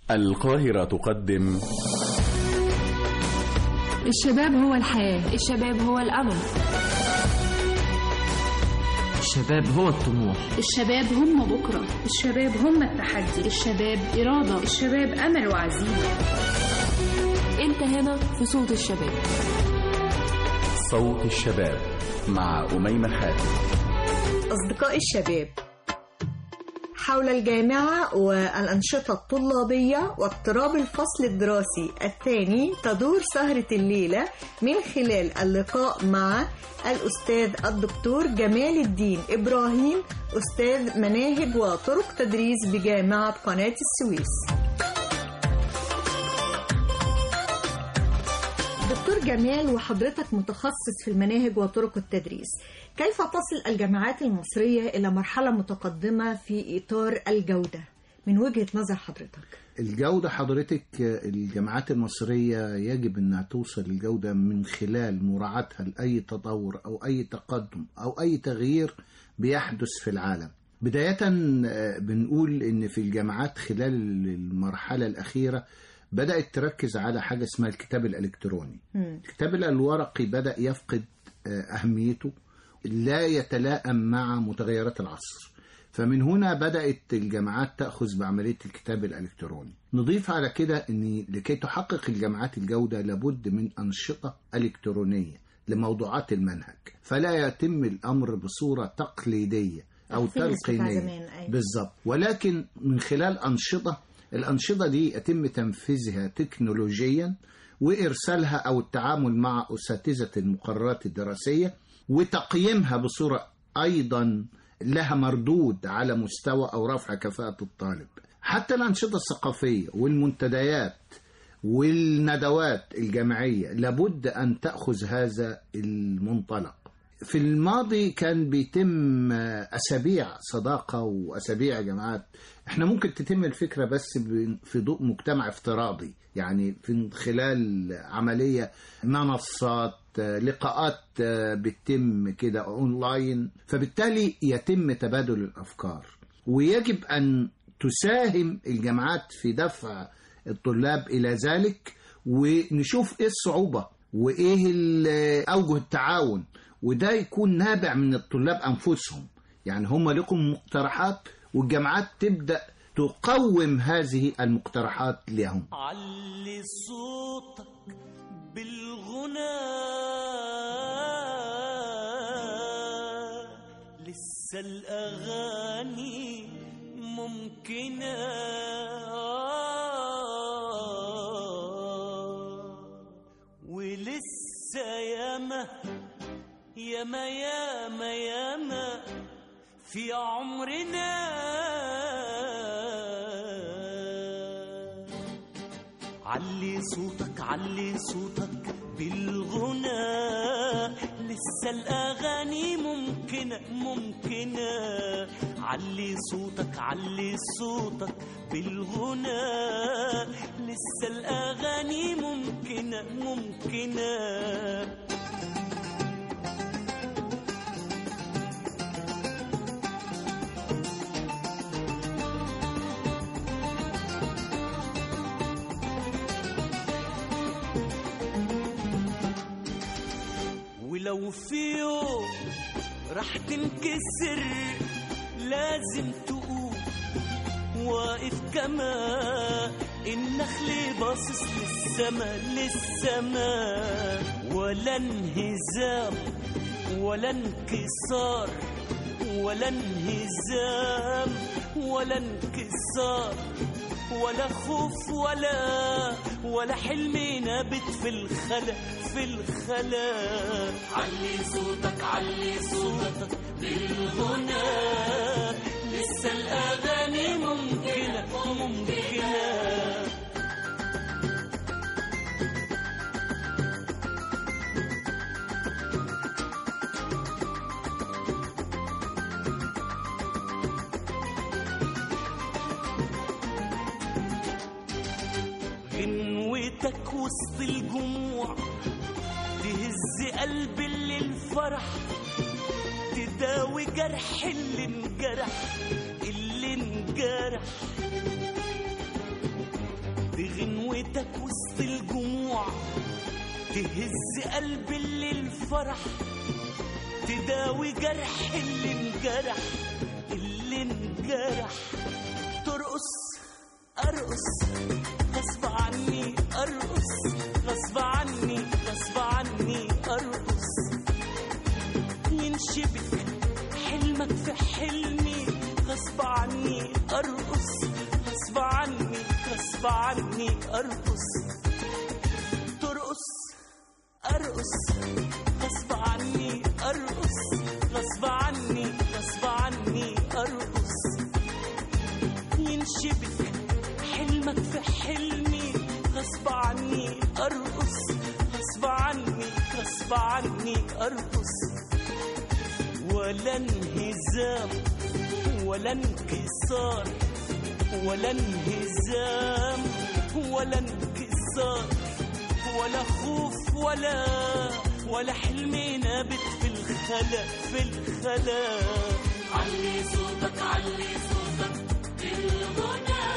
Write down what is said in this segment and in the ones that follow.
القاهرة تقدم الشباب هو الحياة الشباب هو الأمل الشباب هو الطموح الشباب هم بكرة الشباب هم التحدي الشباب إرادة الشباب أمل وعزيمة أنت هنا في صوت الشباب صوت الشباب مع أميمة حاتم أصدقاء الشباب حول الجامعة والأنشطة الطلابية واقتراب الفصل الدراسي الثاني تدور سهرة الليلة من خلال اللقاء مع الأستاذ الدكتور جمال الدين إبراهيم أستاذ مناهج وطرق تدريس بجامعة قناة السويس دكتور جمال وحضرتك متخصص في المناهج وطرق التدريس كيف تصل الجامعات المصرية إلى مرحلة متقدمة في إطار الجودة من وجهة نظر حضرتك الجودة حضرتك الجامعات المصرية يجب أنها توصل للجودة من خلال مراعاتها لأي تطور أو أي تقدم أو أي تغيير بيحدث في العالم بداية بنقول أن في الجامعات خلال المرحلة الأخيرة بدأت تركز على حاجة اسمها الكتاب الإلكتروني مم. الكتاب الورقي بدأ يفقد أهميته لا يتلائم مع متغيرات العصر فمن هنا بدأت الجامعات تأخذ بعملية الكتاب الإلكتروني نضيف على كده أن لكي تحقق الجامعات الجودة لابد من أنشطة إلكترونية لموضوعات المنهج فلا يتم الأمر بصورة تقليدية أو الفيلس بتاع تلقينية زمان، أيوة. بالظبط ولكن من خلال أنشطة الأنشطة دي يتم تنفيذها تكنولوجيا وإرسالها أو التعامل مع أساتذة المقررات الدراسية وتقييمها بصورة أيضا لها مردود على مستوى أو رفع كفاءة الطالب حتى الأنشطة الثقافية والمنتديات والندوات الجامعية لابد أن تأخذ هذا المنطلق في الماضي كان بيتم أسابيع صداقة وأسابيع جامعات احنا ممكن تتم الفكرة بس ب- في ضوء مجتمع افتراضي يعني في خلال عملية منصات لقاءات بتتم كده اونلاين فبالتالي يتم تبادل الافكار ويجب ان تساهم الجامعات في دفع الطلاب الى ذلك ونشوف ايه الصعوبة وايه ال- اوجه التعاون وده يكون نابع من الطلاب انفسهم يعني هم لكم مقترحات والجامعات تبدا تقوم هذه المقترحات لهم علي صوتك بالغنى لسه الأغاني ممكنة ولسه ياما ياما ياما ياما في عمرنا علي صوتك علي صوتك بالغنى لسه الأغاني ممكنة ممكنة علي صوتك علي صوتك بالغنى لسه الأغاني ممكنة ممكنة ولو في يوم راح تنكسر لازم تقوم واقف كما النخل باصص للسما للسما ولا انهزام ولا انكسار ولا انهزام ولا انكسار ولا خوف ولا ولا حلم نابت في الخلا في الخلا علي صوتك علي صوتك بالغنى لسه الأغاني ممكنة ممكنة غنوتك وسط الجموع تهز قلب اللي الفرح تداوي جرح اللي انجرح اللي انجرح دي غنوتك وسط الجموع تهز قلب اللي الفرح تداوي جرح اللي انجرح اللي انجرح ترقص ارقص غصب عني ارقص غصب عني غصب عني ارقص ينشبك حلمك في حلمي غصب عني ارقص غصب عني غصب عني ارقص ترقص ارقص غصب عني ارقص غصب عني غصب عني ارقص ينشبك حلمك في حلمي غصب عني ارقص غصب عني غصب عني ارقص ولا انهزام ولا انكسار ولا انهزام ولا انكسار ولا خوف ولا ولا حلم نابت في الخلا في الخلا علي صوتك علي صوتك بالغنى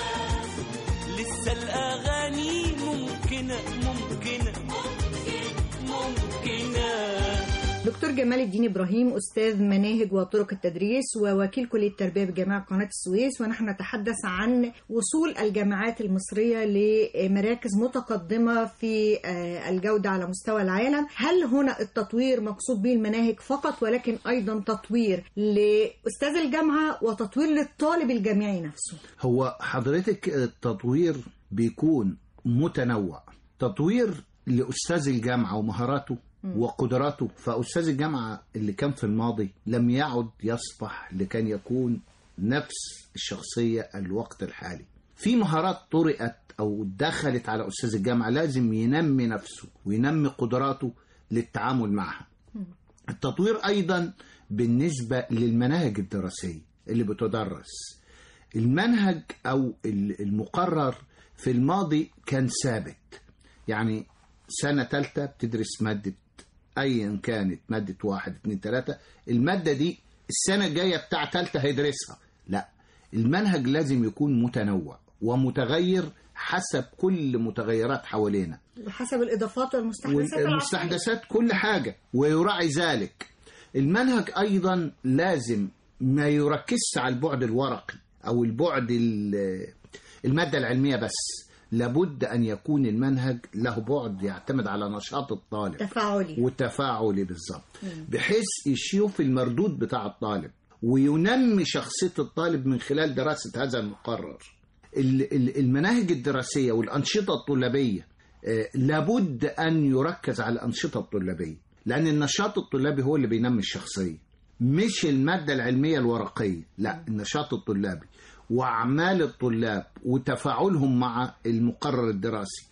لسه الاغاني ممكنه ممكنه ممكن ممكنه دكتور جمال الدين إبراهيم أستاذ مناهج وطرق التدريس ووكيل كلية التربية بجامعة قناة السويس ونحن نتحدث عن وصول الجامعات المصرية لمراكز متقدمة في آه، الجودة على مستوى العالم هل هنا التطوير مقصود به المناهج فقط ولكن أيضا تطوير لأستاذ الجامعة وتطوير للطالب الجامعي نفسه هو حضرتك التطوير بيكون متنوع تطوير لأستاذ الجامعة ومهاراته وقدراته فأستاذ الجامعة اللي كان في الماضي لم يعد يصبح لكان يكون نفس الشخصية الوقت الحالي في مهارات طرقت أو دخلت على أستاذ الجامعة لازم ينمي نفسه وينمي قدراته للتعامل معها التطوير أيضا بالنسبة للمناهج الدراسية اللي بتدرس المنهج أو المقرر في الماضي كان ثابت يعني سنة تالتة بتدرس مادة أيا كانت مادة واحد اتنين تلاتة المادة دي السنة الجاية بتاع تالتة هيدرسها لا المنهج لازم يكون متنوع ومتغير حسب كل متغيرات حوالينا وحسب الإضافات والمستحدثات العصرية. والمستحدثات كل حاجة ويراعي ذلك المنهج أيضا لازم ما يركزش على البعد الورقي أو البعد ال- المادة العلمية بس لابد أن يكون المنهج له بعد يعتمد على نشاط الطالب تفاعلي وتفاعلي بالظبط بحيث يشوف المردود بتاع الطالب وينمي شخصية الطالب من خلال دراسة هذا المقرر ال- ال- المناهج الدراسية والأنشطة الطلابية آه، لابد أن يركز على الأنشطة الطلابية لأن النشاط الطلابي هو اللي بينمي الشخصية مش المادة العلمية الورقية لا النشاط الطلابي وأعمال الطلاب وتفاعلهم مع المقرر الدراسي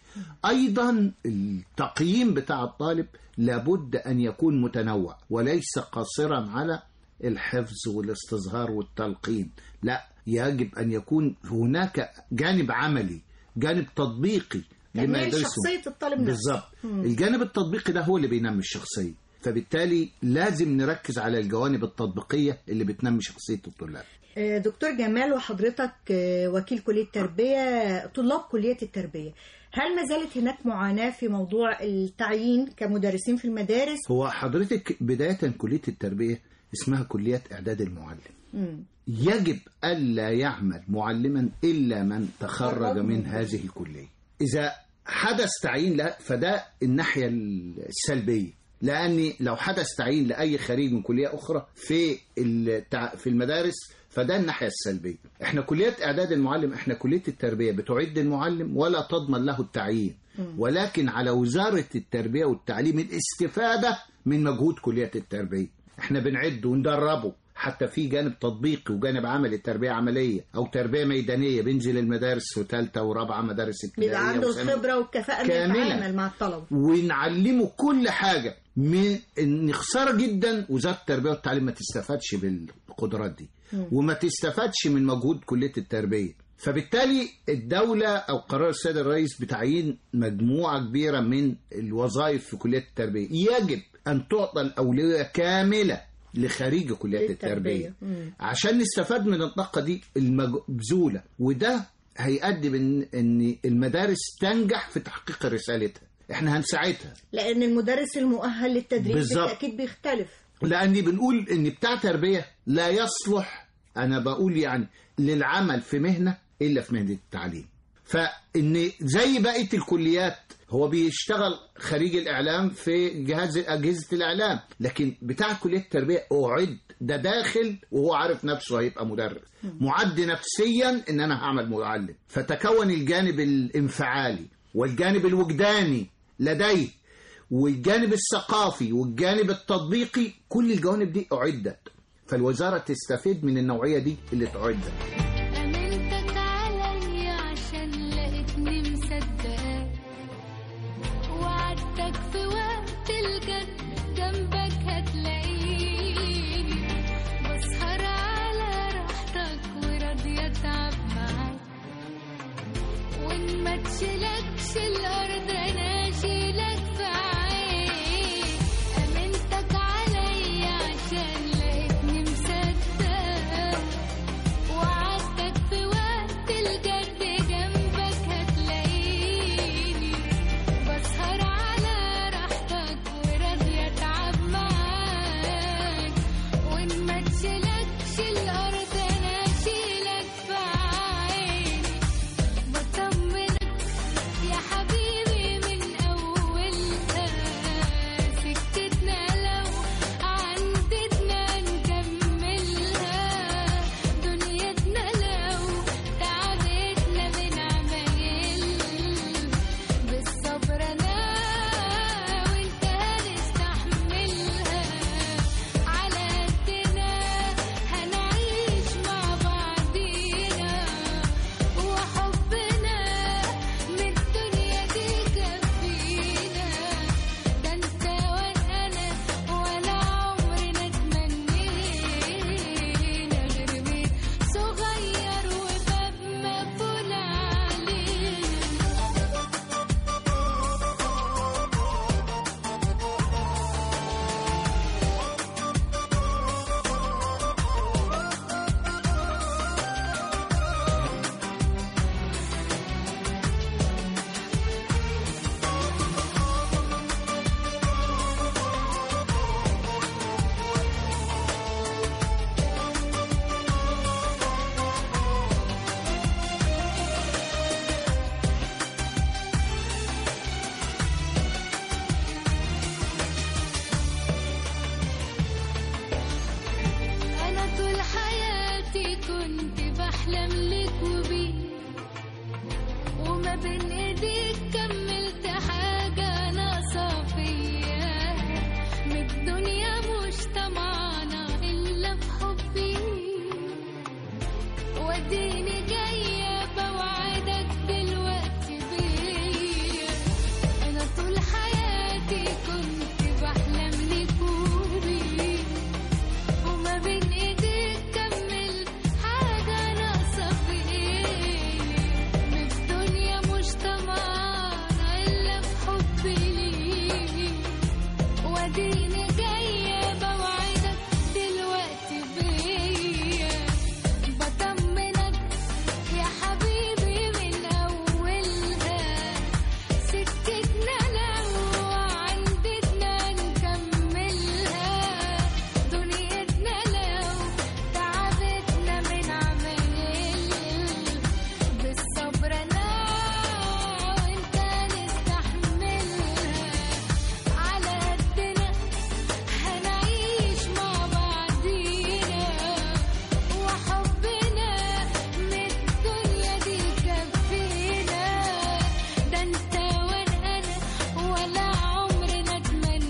أيضا التقييم بتاع الطالب لابد أن يكون متنوع وليس قاصرا على الحفظ والاستصهار والتلقين لا يجب أن يكون هناك جانب عملي جانب تطبيقي لما تنمية يدرسه شخصية الطالب نفسه بالظبط الجانب التطبيقي ده هو اللي بينمي الشخصية فبالتالي لازم نركز على الجوانب التطبيقية اللي بتنمي شخصية الطلاب آه، دكتور جمال وحضرتك آه، وكيل كلية التربية طلاب كلية التربية هل ما زالت هناك معاناة في موضوع التعيين كمدرسين في المدارس؟ هو حضرتك بداية كلية التربية اسمها كلية إعداد المعلم مم. يجب ألا يعمل معلما إلا من تخرج تخرج من من هذه الكلية إذا حدث تعيين لا فده الناحية السلبية لأن لو حدث تعيين لأي خريج من كلية أخرى في التع... في المدارس فده الناحية السلبية احنا كلية إعداد المعلم احنا كلية التربية بتعد المعلم ولا تضمن له التعيين ولكن على وزارة التربية والتعليم الاستفادة من مجهود كلية التربية احنا بنعده وندربه حتى في جانب تطبيقي وجانب عملي تربية عملية أو تربية ميدانية بنزل المدارس وثالثة ورابعة مدارس ابتدائية بيبقى عنده وثانوية. الخبرة والكفاءة إنه كاملة. يتعامل مع الطلبة ونعلمه كل حاجة من ان خساره جدا وزاره التربيه والتعليم ما تستفادش بالقدرات دي وما تستفادش من مجهود كليه التربيه فبالتالي الدولة أو قرار السيد الرئيس بتعيين مجموعة كبيرة من الوظائف في كلية التربية يجب أن تعطى الأولوية كاملة لخريج كلية للتربية. التربية مم. عشان نستفاد من الطاقة دي المبذولة وده هيؤدي بان ان المدارس تنجح في تحقيق رسالتها احنا هنساعدها لان المدرس المؤهل للتدريس بالظبط. بالتاكيد بيختلف لاني بنقول ان بتاع تربيه لا يصلح انا بقول يعني للعمل في مهنه الا في مهنه التعليم فان زي بقيه الكليات هو بيشتغل خريج الاعلام في جهاز اجهزه الاعلام لكن بتاع كليه التربيه اعد ده داخل وهو عارف نفسه هيبقى مدرس معد نفسيا ان انا هعمل معلم فتكون الجانب الانفعالي والجانب الوجداني لديه والجانب الثقافي والجانب التطبيقي كل الجوانب دي أعدت فالوزارة تستفيد من النوعية دي اللي تعدت أمنتك عليا عشان لقيتني مصدقاك وعدتك في وقت الجد جنبك هتلاقيني بسهر على راحتك وراضية أتعب معاك وإن ما تشيلكش الأرض أنا أشيلك في عيني أمنتك عليا عشان لقيتني مصدقاك وعدتك في وقت الجد جنبك هتلاقيني بسهر على راحتك وراضية أتعب معاك وإن ما تشيلكش الأرض أنا أشيلك في عيني بطمنك يا حبيبي من أولها سكتنا لو عندتنا نكملها دنيتنا لو تعبتنا بنعمل بالصبر أنا وأنت هنستحملها على قدنا هنعيش مع بعضينا وحبنا من الدنيا دي كفينا ده انت وانا ولا عمرنا تمنينا غير بيت صغير وباب مقفول علينا أنا طول حياتي كنت بحلم لك وبيك وما بين إيديك كملت حاجة ناقصة فيا من الدنيا مش طمعانة إلا في حبي وديني جاية بوعدك دلوقتي بيا أنا طول حياتي كنت بحلم لك وبيك وما بين ايديك كمل حاجة ناقصة في ايدي من الدنيا مش طمعانة إلا في حبي ليك واديني جاية بوعدك دلوقتي بيا بطمنك يا حبيبي من أولها سكتنا لو عندنا نكملها دنيتنا لو تعبتنا من عمل بالصبر أنا وأنت نستحملها على قدنا هنعيش مع بعضينا وحبنا من الدنيا دي كفينا ده انت وانا ولا عمرنا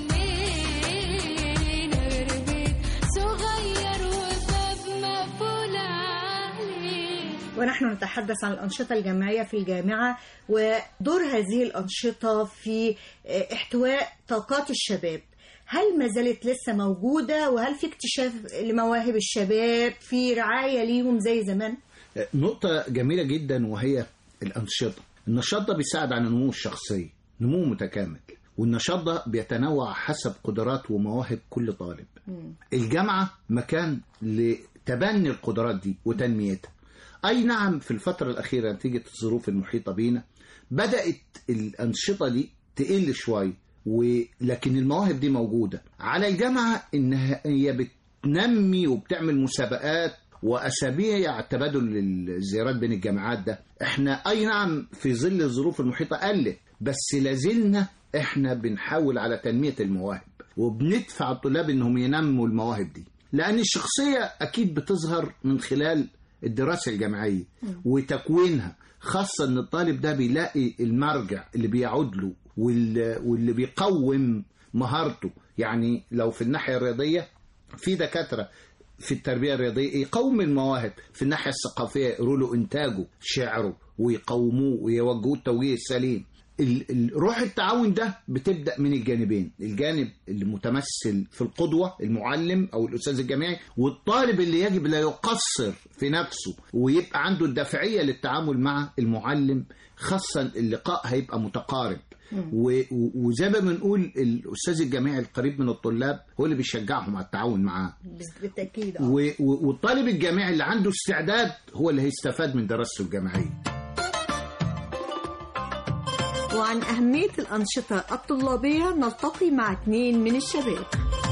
تمنينا غير بيت صغير وباب مقفول عليه ونحن نتحدث عن الأنشطة الجامعية في الجامعة ودور هذه الأنشطة في آه، احتواء طاقات الشباب هل ما زالت لسه موجودة وهل في اكتشاف لمواهب الشباب في رعاية ليهم زي زمان؟ نقطة جميلة جدا وهي الأنشطة النشاط ده بيساعد على نمو الشخصية نمو متكامل والنشاط ده بيتنوع حسب قدرات ومواهب كل طالب الجامعة مكان لتبني القدرات دي وتنميتها اي نعم في الفتره الاخيره نتيجه الظروف المحيطه بينا بدات الانشطه دي تقل شويه ولكن المواهب دي موجوده على الجامعه انها هي بتنمي وبتعمل مسابقات واسابيع تبادل الزيارات بين الجامعات ده احنا اي نعم في ظل الظروف المحيطه قلت بس لازلنا احنا بنحاول على تنميه المواهب وبندفع الطلاب انهم ينموا المواهب دي لان الشخصيه اكيد بتظهر من خلال الدراسه الجامعيه وتكوينها خاصه ان الطالب ده بيلاقي المرجع اللي بيعود له وال- واللي بيقوم مهارته يعني لو في الناحيه الرياضيه في دكاتره في التربيه الرياضيه يقوم المواهب في الناحيه الثقافيه يقروا له انتاجه شعره ويقوموه ويوجهوه التوجيه السليم ال- ال- روح التعاون ده بتبدا من الجانبين الجانب المتمثل في القدوه المعلم او الاستاذ الجامعي والطالب اللي يجب لا يقصر في نفسه ويبقى عنده الدافعيه للتعامل مع المعلم خاصه اللقاء هيبقى متقارب و- و- وزي ما بنقول الاستاذ الجامعي القريب من الطلاب هو اللي بيشجعهم على التعاون معاه بالتاكيد آه. و- و- والطالب الجامعي اللي عنده استعداد هو اللي هيستفاد من دراسته الجامعيه وعن أهمية الأنشطة الطلابية نلتقي مع اثنين من الشباب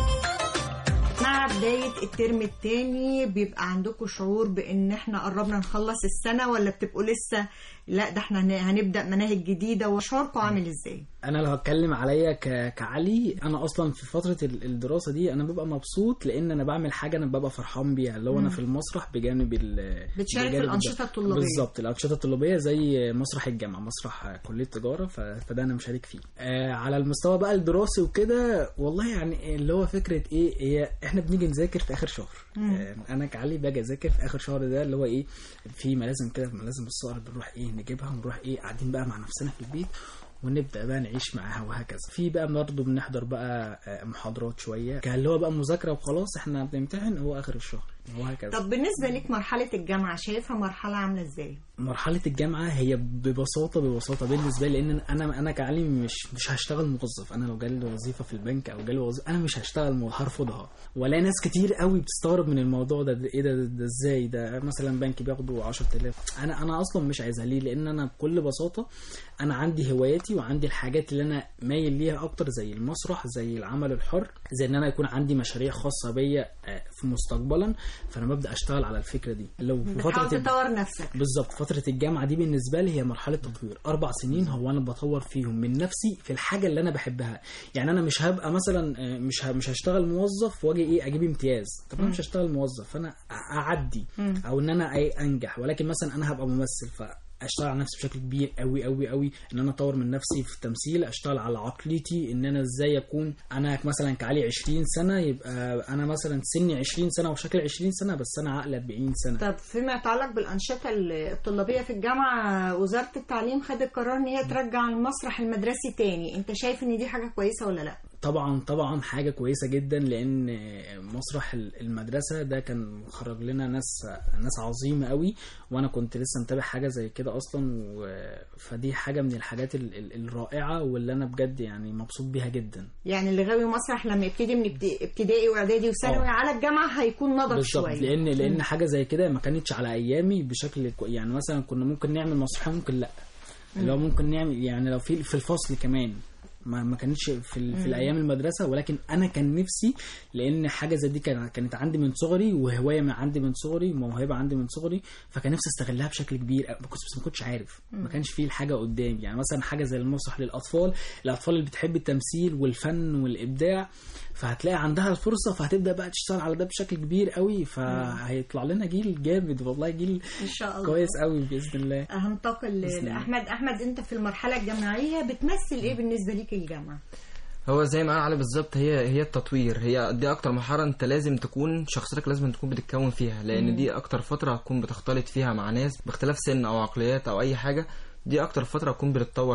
مع بداية الترم الثاني بيبقى عندكم شعور بأن احنا قربنا نخلص السنة ولا بتبقوا لسه لا ده احنا هن- هنبدأ مناهج جديدة وشعوركم عامل ازاي؟ انا لو هتكلم عليا ك... كعلي انا اصلا في فتره ال- الدراسه دي انا ببقى مبسوط لان انا بعمل حاجه انا ببقى فرحان بيها اللي هو انا مم. في المسرح بجانب ال بتشارك في بجانب الأنشطة الدراسة. الطلابية. بالظبط الانشطه الطلابيه زي مسرح الجامعه مسرح كليه تجاره ف... فده انا مشارك فيه آه على المستوى بقى الدراسي وكده والله يعني اللي هو فكره ايه هي احنا بنيجي نذاكر في اخر شهر مم. آه انا كعلي باجي اذاكر في اخر شهر ده اللي هو ايه في ملازم كده ملازم الصقر بنروح ايه نجيبها ونروح ايه قاعدين بقى مع نفسنا في البيت ونبدا بقى نعيش معاها وهكذا في بقى برضه بنحضر بقى آه، محاضرات شويه كان اللي هو بقى مذاكره وخلاص احنا بنمتحن هو اخر الشهر وهكذا طب بالنسبة لك مرحلة الجامعة شايفها مرحلة عاملة ازاي؟ مرحلة الجامعة هي ببساطة ببساطة بالنسبة لي لأن أنا أنا كعليم مش مش هشتغل موظف أنا لو جالي وظيفة في البنك أو جالي وظيفة أنا مش هشتغل مو- هرفضها ولا ناس كتير قوي بتستغرب من الموضوع ده, ده إيه ده, ده, ده إزاي ده مثلا بنك بياخدوا 10000 أنا أنا أصلا مش عايزها ليه لأن أنا بكل بساطة أنا عندي هواياتي وعندي الحاجات اللي أنا مايل ليها أكتر زي المسرح زي العمل الحر زي إن أنا يكون عندي مشاريع خاصة بيا آه، في مستقبلا فأنا ببدأ أشتغل على الفكرة دي لو في بتحاول فترة تطور نفسك بالظبط فترة الجامعة دي بالنسبة لي هي مرحلة تطوير أربع سنين هو أنا بطور فيهم من نفسي في الحاجة اللي أنا بحبها يعني أنا مش هبقى مثلا آه، مش ه- مش هشتغل موظف وأجي إيه أجيب امتياز طب أنا مش هشتغل موظف فأنا أ- أعدي مم. أو إن أنا إيه أنجح ولكن مثلا أنا هبقى ممثل ف اشتغل على نفسي بشكل كبير قوي قوي قوي ان انا اطور من نفسي في التمثيل اشتغل على عقليتي ان انا ازاي اكون انا مثلا كعلي 20 سنه يبقى انا مثلا سني 20 سنه وشكلي 20 سنه بس انا عقلي 40 سنه طب فيما يتعلق بالأنشطة الطلابية في الجامعة وزارة التعليم خدت قرار إن هي ترجع المسرح المدرسي تاني أنت شايف إن دي حاجة كويسة ولا لأ؟ طبعا طبعا حاجه كويسه جدا لان مسرح المدرسه ده كان خرج لنا ناس ناس عظيمه قوي وانا كنت لسه متابع حاجه زي كده اصلا و... فدي حاجه من الحاجات ال- ال- الرائعه واللي انا بجد يعني مبسوط بيها جدا يعني اللي غاوي مسرح لما يبتدي من ابت- ابتدائي واعدادي وثانوي آه. على الجامعه هيكون نضج بالظبط شويه لان لان مم. حاجه زي كده ما كانتش على ايامي بشكل كو... يعني مثلا كنا ممكن نعمل مسرحيه ممكن لا اللي هو ممكن نعمل يعني لو في في الفصل كمان ما ما كانتش في ال... في مم. الايام المدرسه ولكن انا كان نفسي لان حاجه زي دي كان- كانت عندي من صغري وهوايه من عندي من صغري وموهبه عندي من صغري فكان نفسي استغلها بشكل كبير ما كنتش بس ما كنتش عارف ما مم. كانش فيه الحاجه قدامي يعني مثلا حاجه زي المسرح للاطفال الاطفال اللي بتحب التمثيل والفن والابداع فهتلاقي عندها الفرصه فهتبدا بقى تشتغل على ده بشكل كبير قوي فهيطلع لنا جيل جامد والله جيل ان شاء الله كويس قوي باذن الله هنتقل بإذن الله. لاحمد احمد انت في المرحله الجامعيه بتمثل ايه بالنسبه ليك الجامعه هو زي ما قال علي بالظبط هي هي التطوير هي دي اكتر مرحله انت لازم تكون شخصيتك لازم تكون بتتكون فيها مم. لان دي اكتر فتره هتكون بتختلط فيها مع ناس باختلاف سن او عقليات او اي حاجه دي اكتر فتره هتكون بتتطور فيها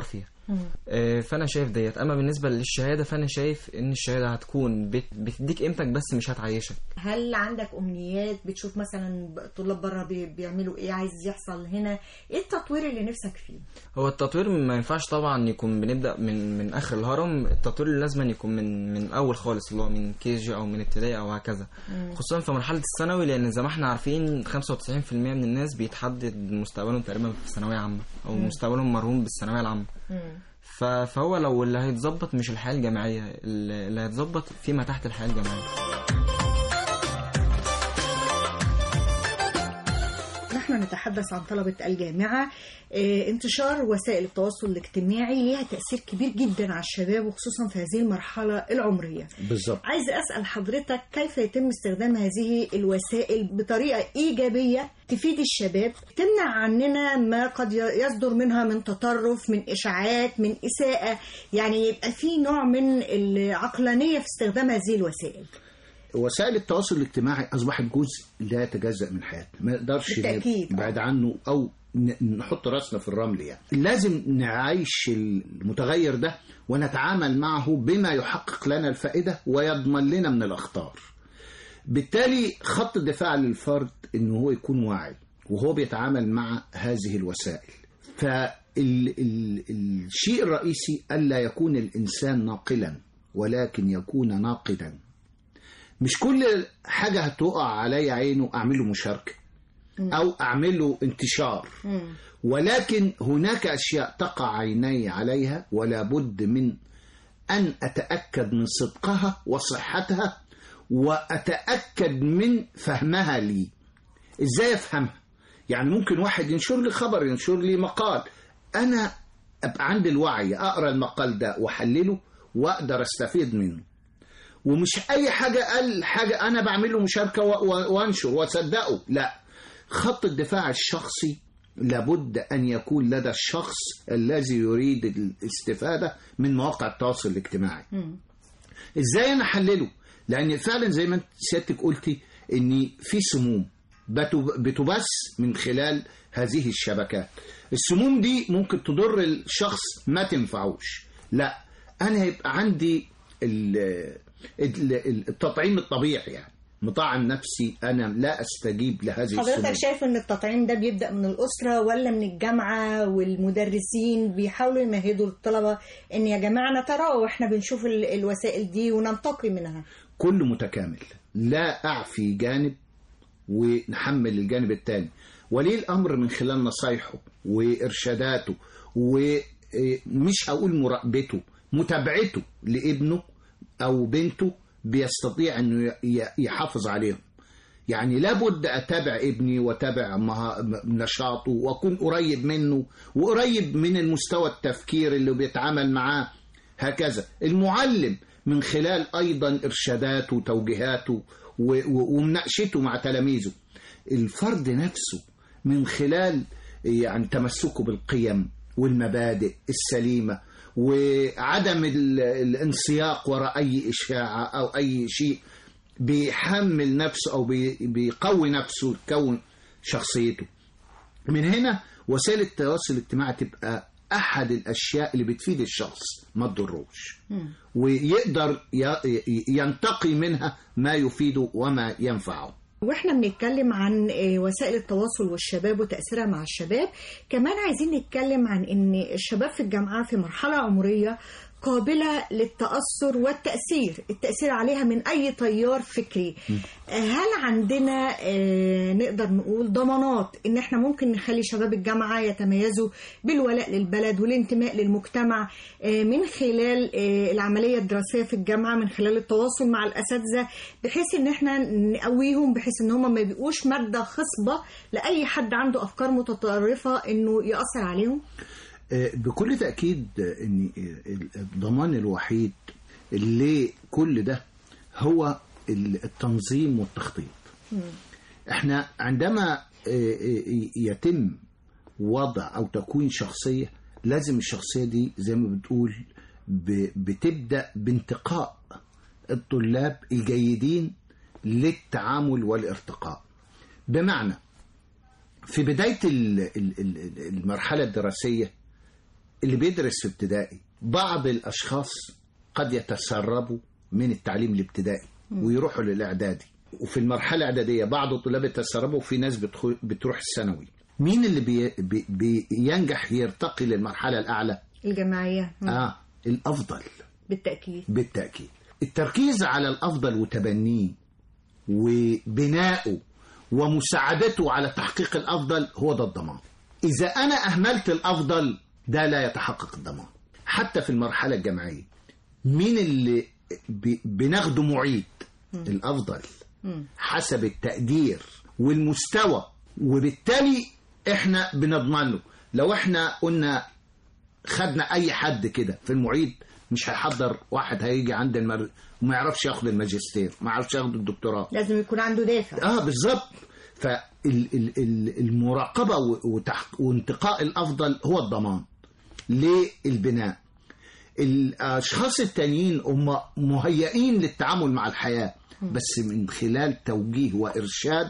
آه، فانا شايف ديت اما بالنسبه للشهاده فانا شايف ان الشهاده هتكون بت- بتديك قيمتك بس مش هتعيشك هل عندك امنيات بتشوف مثلا طلاب بره بي- بيعملوا ايه عايز يحصل هنا ايه التطوير اللي نفسك فيه هو التطوير ما ينفعش طبعا يكون بنبدا من من اخر الهرم التطوير لازم يكون من من اول خالص اللي هو من كي جي او من ابتدائي او هكذا مم. خصوصا في مرحله الثانوي لان زي ما احنا عارفين 95% من الناس بيتحدد مستقبلهم تقريبا في ثانويه عامه او مم. مستقبلهم مرهون بالثانويه العامه ف- فهو لو اللي هيتظبط مش الحياه الجامعيه اللي اللي هيتظبط فيما تحت الحياه الجامعيه نحن نتحدث عن طلبة الجامعة آه، انتشار وسائل التواصل الاجتماعي ليها تأثير كبير جدا على الشباب وخصوصا في هذه المرحلة العمرية بالظبط عايز أسأل حضرتك كيف يتم استخدام هذه الوسائل بطريقة إيجابية تفيد الشباب تمنع عننا ما قد يصدر منها من تطرف من إشاعات من إساءة يعني يبقى في نوع من العقلانية في استخدام هذه الوسائل وسائل التواصل الاجتماعي اصبحت جزء لا يتجزا من حياتنا ما نقدرش بالتأكيد. نبعد عنه او ن- نحط راسنا في الرمل يعني لازم نعيش المتغير ده ونتعامل معه بما يحقق لنا الفائده ويضمن لنا من الاخطار بالتالي خط الدفاع للفرد انه هو يكون واعي وهو بيتعامل مع هذه الوسائل فالشيء الرئيسي الا يكون الانسان ناقلا ولكن يكون ناقدا مش كل حاجة هتقع علي عينه أعمله مشاركة أو أعمله انتشار ولكن هناك أشياء تقع عيني عليها ولا بد من أن أتأكد من صدقها وصحتها وأتأكد من فهمها لي إزاي أفهمها يعني ممكن واحد ينشر لي خبر ينشر لي مقال أنا أبقى عندي الوعي أقرأ المقال ده وأحلله وأقدر أستفيد منه ومش اي حاجه قال حاجه انا بعمل له مشاركه و- و- وانشر واصدقه لا خط الدفاع الشخصي لابد ان يكون لدى الشخص الذي يريد الاستفاده من مواقع التواصل الاجتماعي ازاي انا احلله لان فعلا زي ما انت سيادتك قلتي ان في سموم بتب- بتبث من خلال هذه الشبكات السموم دي ممكن تضر الشخص ما تنفعوش لا انا هيبقى عندي ال- ال- التطعيم الطبيعي يعني مطعم نفسي انا لا استجيب لهذه السموم حضرتك شايف ان التطعيم ده بيبدأ من الأسرة ولا من الجامعة والمدرسين بيحاولوا يمهدوا الطلبة ان يا جماعة نتراءى واحنا بنشوف ال- الوسائل دي وننتقي منها كله متكامل لا أعفي جانب ونحمل الجانب الثاني ولي الأمر من خلال نصايحه وإرشاداته ومش هقول مراقبته متابعته لابنه أو بنته بيستطيع أنه ي- يحافظ عليهم يعني لابد أتابع ابني وأتابع مها- نشاطه وأكون قريب منه وقريب من المستوى التفكير اللي بيتعامل معاه هكذا المعلم من خلال أيضا إرشاداته وتوجيهاته و- و- ومناقشته مع تلاميذه الفرد نفسه من خلال يعني تمسكه بالقيم والمبادئ السليمة وعدم ال- الانسياق وراء أي إشاعة أو أي شيء بيحمل نفسه أو بي- بيقوي نفسه يكون شخصيته من هنا وسائل التواصل الاجتماعي تبقى أحد الأشياء اللي بتفيد الشخص ما تضروش ويقدر ي- ي- ينتقي منها ما يفيده وما ينفعه واحنا بنتكلم عن آه، وسائل التواصل والشباب وتأثيرها مع الشباب كمان عايزين نتكلم عن ان الشباب في الجامعة في مرحلة عمرية قابلة للتأثر والتأثير التأثير عليها من أي تيار فكري آه، هل عندنا آه، نقدر نقول ضمانات إن إحنا ممكن نخلي شباب الجامعة يتميزوا بالولاء للبلد والانتماء للمجتمع آه، من خلال آه، العملية الدراسية في الجامعة من خلال التواصل مع الأساتذة بحيث إن إحنا نقويهم بحيث إن هم ما يبقوش مادة خصبة لأي حد عنده أفكار متطرفة إنه يأثر عليهم آه، بكل تأكيد آه، ان آه، الضمان الوحيد لكل ده هو ال- التنظيم والتخطيط احنا عندما آه، آه، يتم وضع او تكوين شخصية لازم الشخصية دي زي ما بتقول ب- بتبدأ بانتقاء الطلاب الجيدين للتعامل والارتقاء بمعنى في بداية ال- ال- ال- المرحلة الدراسية اللي بيدرس في ابتدائي بعض الاشخاص قد يتسربوا من التعليم الابتدائي ويروحوا للاعدادي وفي المرحله الاعداديه بعض الطلاب يتسربوا وفي ناس بتخو- بتروح الثانوي مين اللي بي بي بينجح يرتقي للمرحله الاعلى الجماعية مم. اه الافضل بالتأكيد بالتأكيد التركيز على الأفضل وتبنيه وبنائه ومساعدته على تحقيق الأفضل هو ده الضمان إذا أنا أهملت الأفضل ده لا يتحقق الضمان حتى في المرحلة الجامعية مين اللي ب- بناخده معيد الأفضل حسب التقدير والمستوى وبالتالي احنا بنضمن له لو احنا قلنا خدنا اي حد كده في المعيد مش هيحضر واحد هيجي عند المر... وما يعرفش ياخد الماجستير ما يعرفش ياخد الدكتوراه لازم يكون عنده دافع اه بالظبط فالمراقبه وتحق... وانتقاء الافضل هو الضمان للبناء الاشخاص التانيين هم مهيئين للتعامل مع الحياه بس من خلال توجيه وارشاد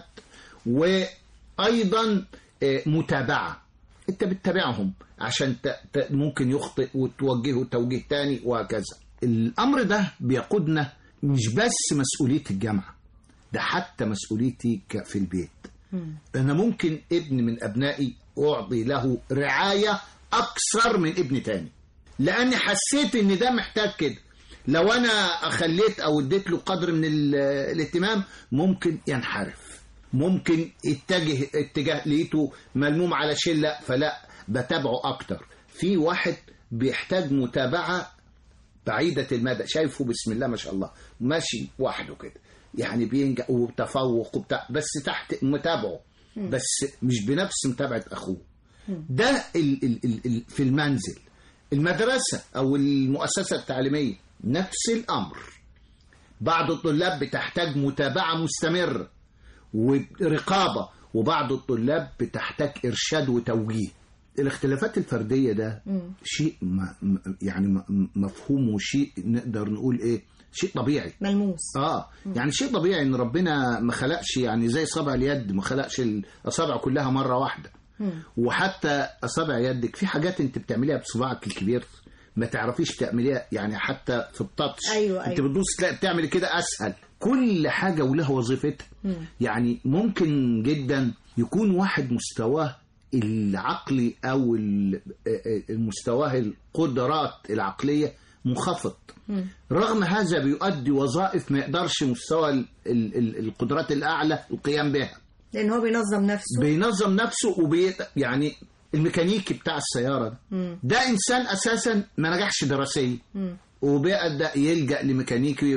وايضا آه، متابعه انت بتتابعهم عشان ت... ت... ممكن يخطئ وتوجهه توجيه تاني وهكذا الامر ده بيقودنا مش بس مسؤوليه الجامعه ده حتى مسؤوليتي ك- في البيت انا ممكن ابن من ابنائي اعطي له رعايه اكثر من ابن تاني لاني حسيت ان ده محتاج كده لو انا خليت او اديت له قدر من ال- الاهتمام ممكن ينحرف ممكن يتجه اتجاه لقيته ملموم على شله فلا بتابعه اكتر في واحد بيحتاج متابعه بعيدة المدى شايفه بسم الله ما شاء الله ماشي وحده كده يعني بينجح وتفوق وبتاع بس تحت متابعه بس مش بنفس متابعة أخوه ده ال ال ال ال في المنزل المدرسة أو المؤسسة التعليمية نفس الأمر بعض الطلاب بتحتاج متابعة مستمرة ورقابة وبعض الطلاب بتحتاج إرشاد وتوجيه الاختلافات الفردية ده شيء ما م- يعني م- مفهوم وشيء نقدر نقول ايه شيء طبيعي ملموس اه يعني شيء طبيعي ان ربنا ما خلقش يعني زي صابع اليد ما خلقش الاصابع كلها مره واحده وحتى اصابع يدك في حاجات انت بتعمليها بصباعك الكبير ما تعرفيش تعمليها يعني حتى في التاتش أيوة، انت أيوة. بتدوس تلاقي بتعمل كده اسهل كل حاجه ولها وظيفتها يعني ممكن جدا يكون واحد مستواه العقلي او ال- المستواه القدرات العقليه منخفض رغم هذا بيؤدي وظائف ما يقدرش مستوى ال- ال- ال- القدرات الاعلى القيام بها لان هو بينظم نفسه بينظم نفسه وبي يعني الميكانيكي بتاع السياره ده ده انسان اساسا ما نجحش دراسيا وبيبدا يلجا لميكانيكي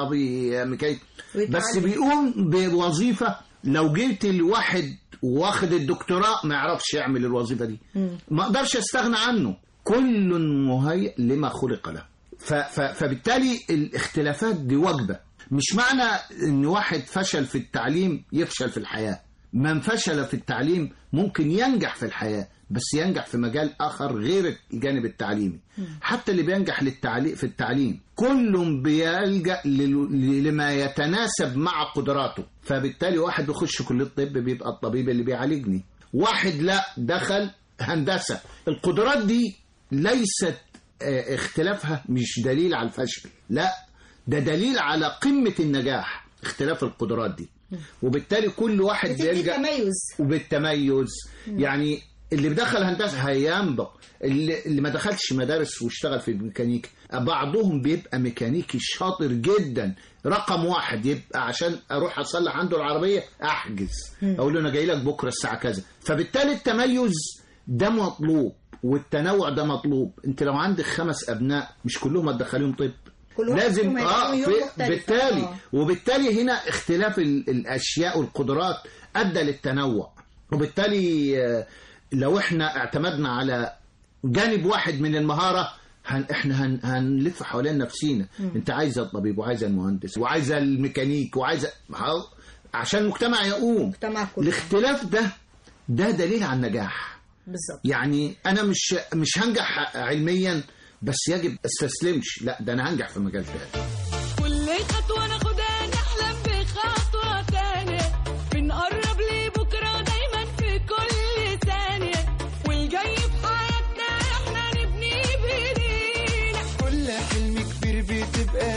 صبي ميكانيكي ويتعلم. بس بيقوم بوظيفه لو جبت الواحد واخد الدكتوراه ما يعرفش يعمل الوظيفه دي ما اقدرش استغنى عنه كل مهيئ لما خلق له ف ف فبالتالي الاختلافات دي وجبه مش معنى ان واحد فشل في التعليم يفشل في الحياه من فشل في التعليم ممكن ينجح في الحياه بس ينجح في مجال اخر غير الجانب التعليمي حتى اللي بينجح للتعليم في التعليم كل بيلجا لل- لما يتناسب مع قدراته فبالتالي واحد يخش كليه الطب بيبقى الطبيب اللي بيعالجني واحد لا دخل هندسه القدرات دي ليست آه، اختلافها مش دليل على الفشل لا ده دليل على قمه النجاح اختلاف القدرات دي وبالتالي كل واحد بتدي بيلجا تميز وبالتميز يعني اللي بدخل هندسه هينبغ اللي, اللي ما دخلش مدارس واشتغل في الميكانيكا بعضهم بيبقى ميكانيكي شاطر جدا رقم واحد يبقى عشان اروح اصلح عنده العربيه احجز اقول له انا جاي لك بكره الساعه كذا فبالتالي التميز ده مطلوب والتنوع ده مطلوب انت لو عندك خمس ابناء مش كلهم هتدخليهم طب كل واحد لازم فيهم هيبقى اه يوم في مختلف. بالتالي آه. وبالتالي هنا اختلاف ال- الاشياء والقدرات ادى للتنوع وبالتالي آه، لو احنا اعتمدنا على جانب واحد من المهاره هن احنا هن هنلف حوالين نفسينا انت عايزه الطبيب وعايزه المهندس وعايزه الميكانيك وعايزه ها- عشان المجتمع يقوم مجتمع كله الاختلاف ده ده دليل على النجاح بالظبط يعني انا مش مش هنجح علميا بس يجب استسلمش لا ده انا هنجح في مجال تاني كل خطوة ناخدها نحلم بخطوة تانية بنقرب لبكرة دايما في كل ثانية والجاي في حياتنا احنا نبني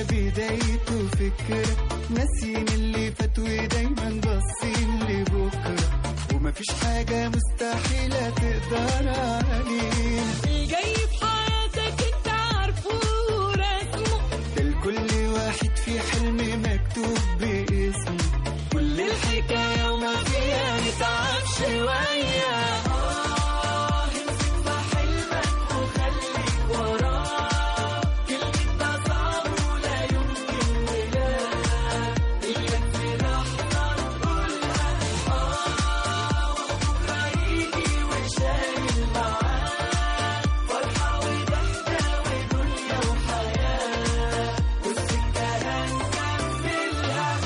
بدايته فكرة ناسيين اللي فات ودايما باصين لبكرة ومفيش حاجة مستحيلة تقدر علينا الجاي في حياتك انت عارفه ورسمه ده لكل واحد في حلم مكتوب باسمه كل الحكاية وما فيها نتعب شوية آه امسك في حلمك وخليك وراه كلمة ده صعب ولا يمكن ولا إياك في لحظة تقولها آه وبكرة يجي وشايل معاه فرحة وضحكة ودنيا وحياة والسكة هنكملها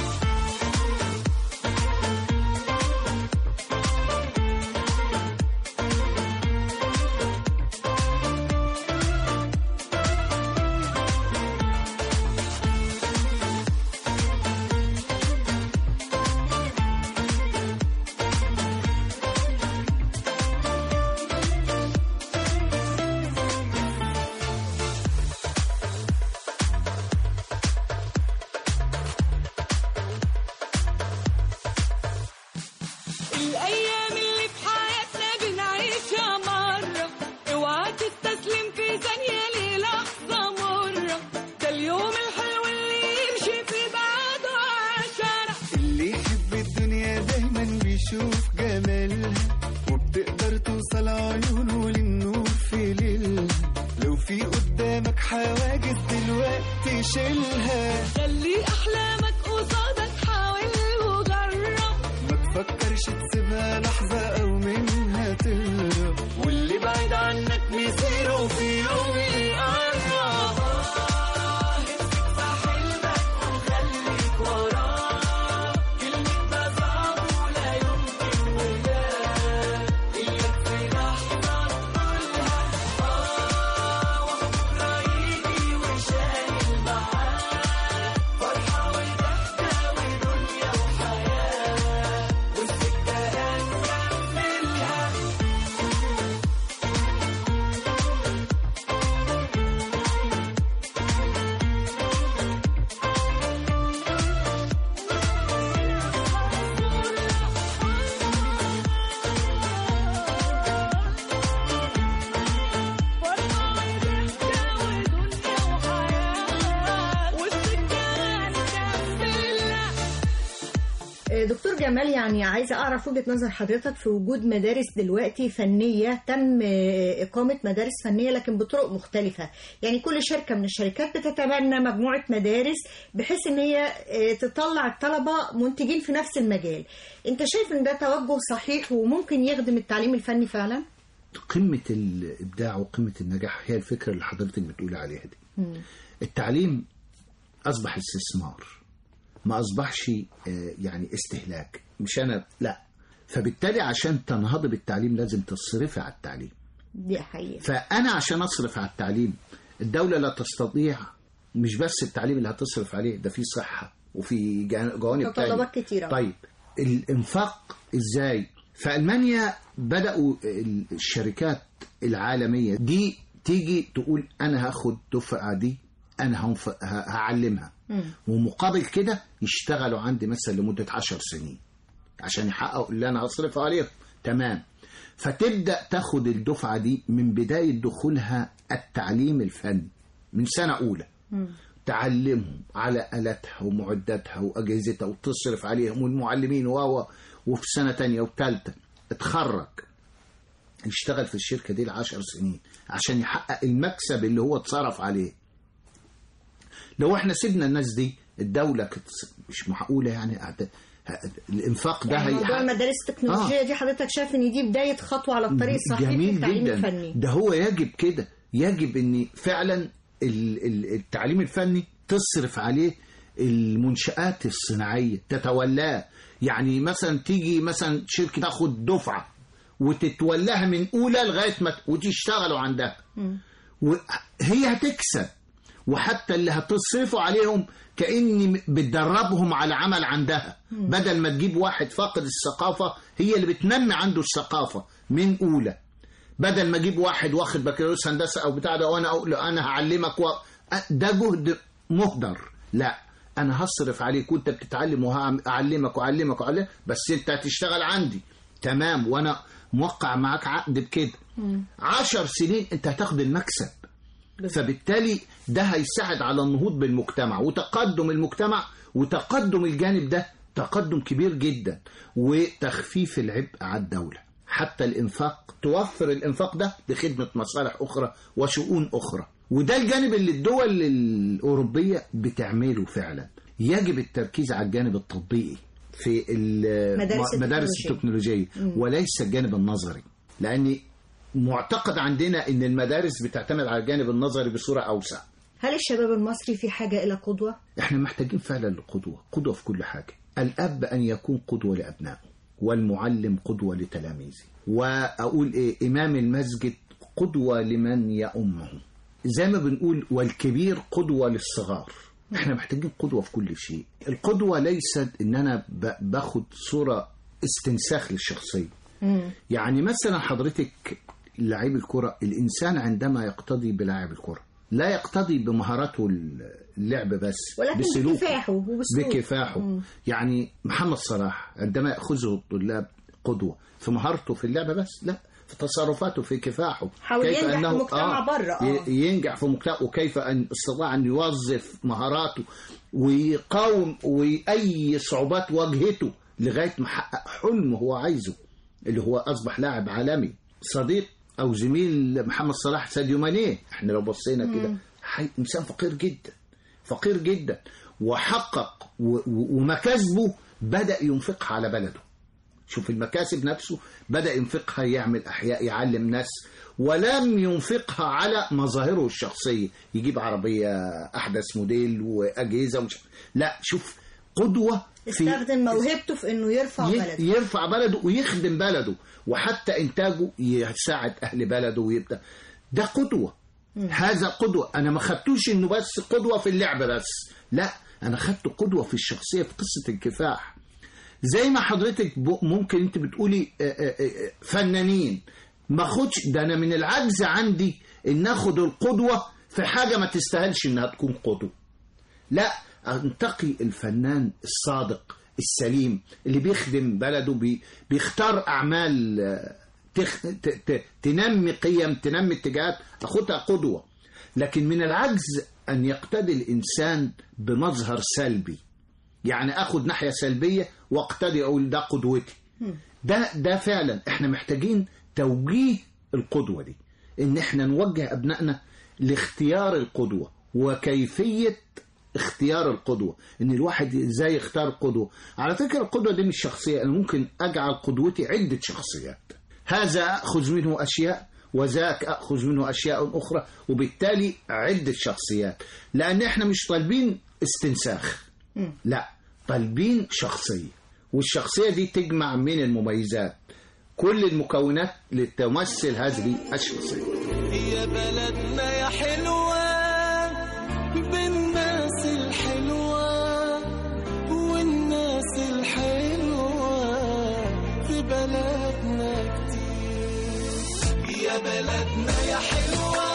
الأيام اللي في حياتنا بنعيشها مرة اوعى تستسلم في ثانية للحظة مرة ده اليوم الحلو اللي يمشي في بعده عشرة اللي يحب الدنيا دايما بيشوف جمالها وبتقدر توصل عيونه للنور في ليلها لو في قدامك حواجز دلوقتي شيلها خلي أحلامك قصادك حاول وجرب ما تفكرش تسيبها لحظة أو منها تهرب واللي بعيد عنك مصيره في يوم يقرب آه، امسك في حلمك وخليك وراه كلمة ده صعب ولا يمكن ولا إياك في لحظة تقولها آه وبكرة يجي وشايل معاه فرحة وضحكة ودنيا وحياة والسكة هنكملها آه، دكتور جمال يعني عايزة أعرف وجهة نظر حضرتك في وجود مدارس دلوقتي فنية تم آه، إقامة مدارس فنية لكن بطرق مختلفة يعني كل شركة من الشركات بتتبنى مجموعة مدارس بحيث إن هي آه، تطلع الطلبة منتجين في نفس المجال أنت شايف إن ده توجه صحيح وممكن يخدم التعليم الفني فعلا؟ قمة الإبداع وقمة النجاح هي الفكرة اللي حضرتك بتقولي عليها دي التعليم أصبح استثمار ما أصبحش آه، يعني استهلاك مش أنا لا فبالتالي عشان تنهض بالتعليم لازم تصرفي على التعليم دي حقيقة فأنا عشان أصرف على التعليم الدولة لا تستطيع مش بس التعليم اللي هتصرف عليه ده في صحة وفي جان- جوانب تانية تطلبات كتيرة. طيب الانفاق ازاي في ألمانيا بدأوا الشركات العالمية دي تيجي تقول أنا هاخد دفعة دي أنا هنف- ه- هعلمها ومقابل كده يشتغلوا عندي مثلا لمدة عشر سنين عشان يحققوا اللي أنا هصرفه عليهم تمام فتبدأ تاخد الدفعة دي من بداية دخولها التعليم الفني من سنة أولى تعلمهم على آلاتها ومعداتها وأجهزتها وتصرف عليهم والمعلمين و وفي سنة تانية وتالتة اتخرج يشتغل في الشركة دي لعشر سنين عشان يحقق المكسب اللي هو اتصرف عليه لو احنا سيبنا الناس دي الدولة كانت مش معقولة يعني هت- ه- الانفاق ده يعني موضوع هيحقق- المدارس التكنولوجية دي حضرتك شايف إن دي بداية خطوة على الطريق الصحيح في جميل التعليم جدا الفني ده هو يجب كده يجب ان فعلا ال- ال- التعليم الفني تصرف عليه المنشآت الصناعية تتولاه يعني مثلا تيجي مثلا شركة تاخد دفعة وتتولاها من أولى لغاية ما ت- وتشتغلوا عندها وهي هتكسب وحتى اللي هتصرفوا عليهم كأني بتدربهم على عمل عندها بدل ما تجيب واحد فاقد الثقافة هي اللي بتنمي عنده الثقافة من أولى بدل ما اجيب واحد واخد بكالوريوس هندسه او بتاع ده وانا اقول له انا هعلمك و... ده جهد مهدر لا انا هصرف عليك وانت بتتعلم وهعلمك واعلمك واعلمك بس انت هتشتغل عندي تمام وانا موقع معاك عقد بكده عشر سنين انت هتاخد المكسب فبالتالي ده هيساعد على النهوض بالمجتمع وتقدم المجتمع وتقدم الجانب ده تقدم كبير جدا وتخفيف العبء على الدولة حتى الإنفاق توفر الإنفاق ده لخدمة مصالح أخرى وشؤون أخرى وده الجانب اللي الدول الأوروبية بتعمله فعلا يجب التركيز على الجانب التطبيقي في مدارس المدارس التكنولوجية. التكنولوجية وليس الجانب النظري لأن معتقد عندنا ان المدارس بتعتمد على الجانب النظري بصوره اوسع هل الشباب المصري في حاجة إلى قدوة؟ احنا محتاجين فعلا لقدوه قدوه في كل حاجه الاب ان يكون قدوه لابنائه والمعلم قدوه لتلاميذه واقول ايه امام المسجد قدوه لمن يؤمه زي ما بنقول والكبير قدوه للصغار احنا محتاجين قدوه في كل شيء القدوه ليست ان انا ب- باخد صوره استنساخ للشخصيه يعني مثلا حضرتك لعيب الكرة الإنسان عندما يقتضي بلاعب الكرة لا يقتضي بمهاراته اللعب بس ولكن بسلوكه بكفاحه وبسلوكه. بكفاحه مم. يعني محمد صلاح عندما يأخذه الطلاب قدوة في مهارته في اللعبة بس لا في تصرفاته في كفاحه حاول ينجح في مجتمع بره، آه. ي- ينجح في مجتمع وكيف أن استطاع أن يوظف مهاراته ويقاوم وأي صعوبات واجهته لغاية ما حقق حلم هو عايزه اللي هو أصبح لاعب عالمي صديق أو زميل محمد صلاح ساديو ماني احنا لو بصينا كده حي- إنسان فقير جدا فقير جدا وحقق و- و- ومكاسبه بدأ ينفقها على بلده شوف المكاسب نفسه بدأ ينفقها يعمل أحياء يعلم ناس ولم ينفقها على مظاهره الشخصية يجيب عربية أحدث موديل وأجهزة ومش لا شوف قدوة في استخدم موهبته في إنه يرفع ي- بلده يرفع بلده ويخدم بلده وحتى إنتاجه يساعد أهل بلده ويبدأ ده قدوة هذا قدوة أنا ما خدتوش إنه بس قدوة في اللعبة بس لا أنا خدت قدوة في الشخصية في قصة الكفاح زي ما حضرتك ب- ممكن انت بتقولي آه، آه، آه، فنانين ما خدش ده انا من العجز عندي ان اخد القدوه في حاجه ما تستاهلش انها تكون قدوه لا انتقي الفنان الصادق السليم اللي بيخدم بلده بي بيختار اعمال آه، تخ... ت... ت... تنمي قيم تنمي اتجاهات اخدها قدوه لكن من العجز ان يقتدي الانسان بمظهر سلبي يعني اخد ناحيه سلبيه واقتدي اقول ده قدوتي ده ده فعلا احنا محتاجين توجيه القدوه دي ان احنا نوجه ابنائنا لاختيار القدوه وكيفيه اختيار القدوه ان الواحد ازاي يختار قدوه على فكره القدوه دي مش شخصيه انا ممكن اجعل قدوتي عده شخصيات هذا اخذ منه اشياء وذاك اخذ منه اشياء اخرى وبالتالي عده شخصيات لان احنا مش طالبين استنساخ لا طالبين شخصيه والشخصيه دي تجمع من المميزات كل المكونات لتمثل هذه الشخصيه يا بلدنا يا حلوة بالناس الحلوة والناس الحلوة في بلدنا كتير يا بلدنا يا حلوة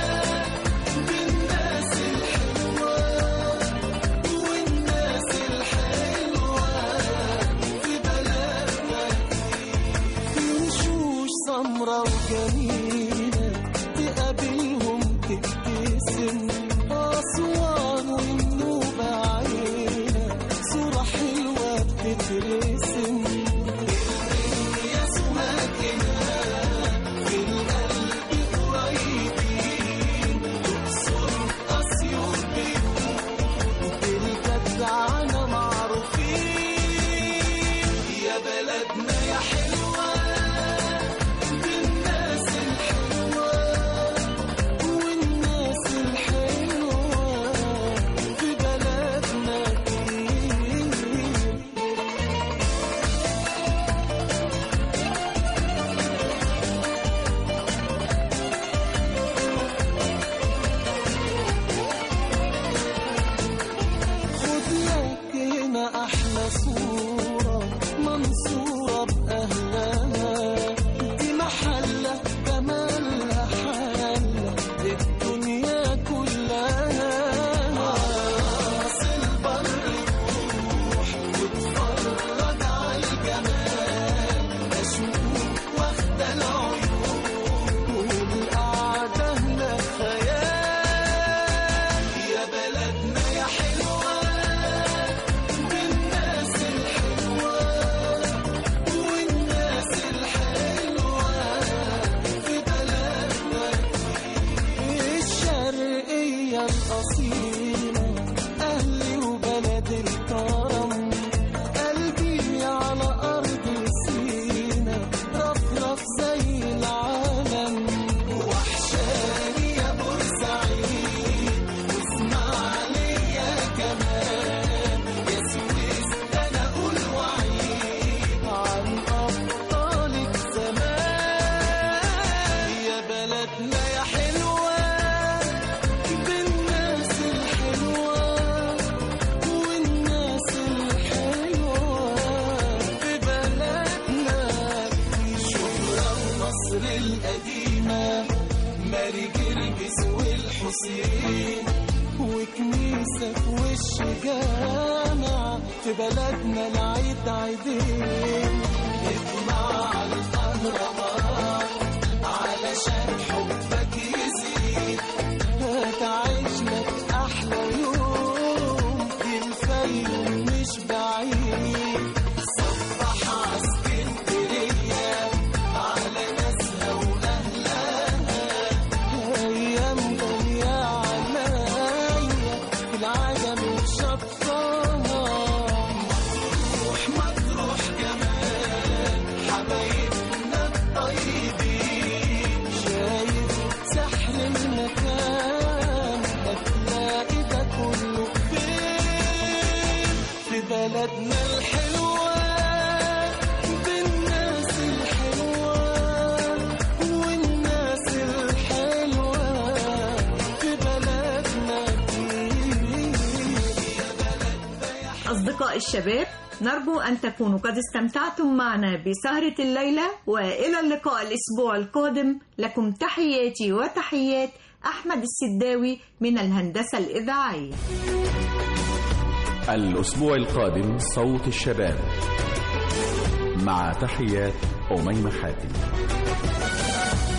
بالناس الحلوة والناس الحلوة في بلدنا كتير وشوش سمرة وجميلة تقابلهم بسين وكنيسة في وش جامع في بلدنا العيد عيدين نطلع على الأهرامات علشان حبك يزيد هتعيش لك أحلى يوم في الفيوم مش بعيد صبح عسكندرية على ناسها وأهلها أيام دنيا عليا في العالم شطها مطروح مطروح كمان حبايبنا الطيبين شايف سحر المكان هتلاقي ده كله فين في بلدنا الحلوة بالناس الحلوة والناس الحلوة في بلدنا دي أصدقاء الشباب نرجو أن تكونوا قد استمتعتم معنا بسهرة الليلة وإلى اللقاء الأسبوع القادم لكم تحياتي وتحيات أحمد السداوي من الهندسة الإذاعية الأسبوع القادم صوت الشباب مع تحيات أميمة حاتم